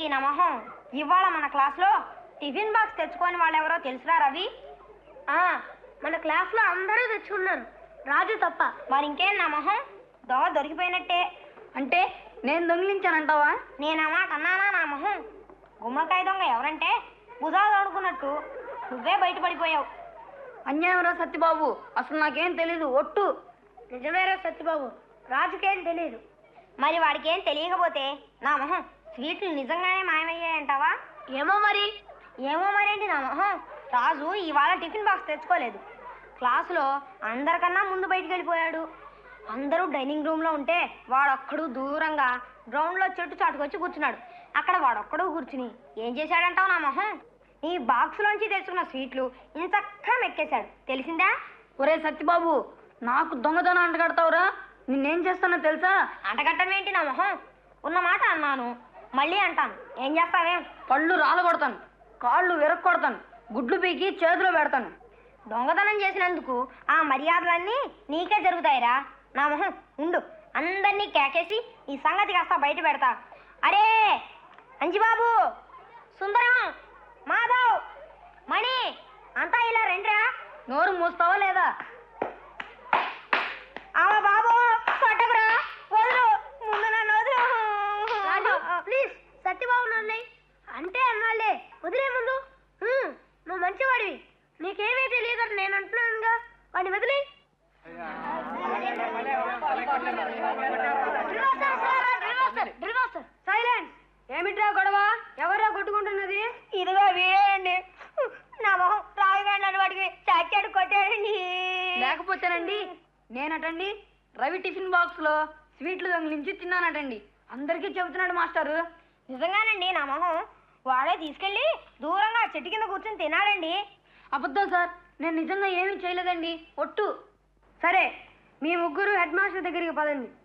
నా మొహం ఇవాళ మన క్లాస్లో టిఫిన్ బాక్స్ తెచ్చుకోని వాళ్ళు ఎవరో తెలుసురా రవి మన క్లాస్లో అందరూ తెచ్చుకున్నారు రాజు తప్ప మరి ఇంకేం నా మొహం దొంగ దొరికిపోయినట్టే అంటే నేను దొంగిలించానంటావా నేనమ్మా కన్నానా నా మొహం గుమ్మడికాయ దొంగ ఎవరంటే భుజాలు తోడుకున్నట్టు నువ్వే బయటపడిపోయావు అన్యాయం రా సత్యబాబు అసలు నాకేం తెలీదు ఒట్టు నిజమేరా సత్యబాబు రాజుకేం తెలియదు మరి వాడికి ఏం తెలియకపోతే నా మొహం స్వీట్లు నిజంగానే మాయమయ్యాయంటావా ఏమో మరి ఏమో మరేంటి నా మొహం రాజు ఇవాళ టిఫిన్ బాక్స్ తెచ్చుకోలేదు క్లాసులో అందరికన్నా ముందు బయటికి వెళ్ళిపోయాడు అందరూ డైనింగ్ రూమ్లో ఉంటే వాడొక్కడు దూరంగా గ్రౌండ్లో చెట్టు చాటుకొచ్చి కూర్చున్నాడు అక్కడ వాడొక్కడు కూర్చుని ఏం చేశాడంటావు నా మొహం నీ బాక్స్లోంచి తెచ్చుకున్న స్వీట్లు ఇంచక్కా మెక్కేశాడు తెలిసిందా ఒరే సత్యబాబు నాకు దొంగతనం అంటగడతావురా నిన్నేం చేస్తానో తెలుసా అంటగట్టడం ఏంటి నా మొహం ఉన్న మాట అన్నాను మళ్ళీ అంటాను ఏం చేస్తావేం పళ్ళు రాలగొడతాను కాళ్ళు విరక్కొడతాను గుడ్లు పీకి చేతిలో పెడతాను దొంగతనం చేసినందుకు ఆ మర్యాదలన్నీ నీకే జరుగుతాయిరా నా మొహం ఉండు అందరినీ కేకేసి ఈ సంగతి కాస్త బయట పెడతా అరే అంజిబాబు సుందరం మాధవ్ మణి అంతా ఇలా రండిరా నోరు మూస్తావా లేదా అమ్మ బాబు కొట్టకురా వదులు ముందు నన్ను వదులు ప్లీజ్ సత్యబాబు నన్ను అంటే అన్నాళ్ళే వదిలే ముందు హ్మ్, నువ్వు మంచివాడివి నీకేమీ తెలియదని నేను అంటున్నానుగా వాడిని వదిలే సైలెంట్ ఏమిట్రా గొడవ ఎవరా కొట్టుకుంటున్నది ఇదిగో వీడండి నా మొహం రావిగాండి అని వాడికి చాచాడు కొట్టాడండి లేకపోతేనండి నేనటండి రవి టిఫిన్ బాక్స్ లో స్వీట్లు దొంగిలించి తిన్నానటండి అందరికీ చెబుతున్నాడు మాస్టారు నిజంగానండి నా మొహం వాడే తీసుకెళ్ళి దూరంగా చెట్టు కింద కూర్చొని తినాడండి అబద్ధం సార్ నేను నిజంగా ఏమీ చేయలేదండి ఒట్టు సరే మీ ముగ్గురు హెడ్ మాస్టర్ దగ్గరికి పదండి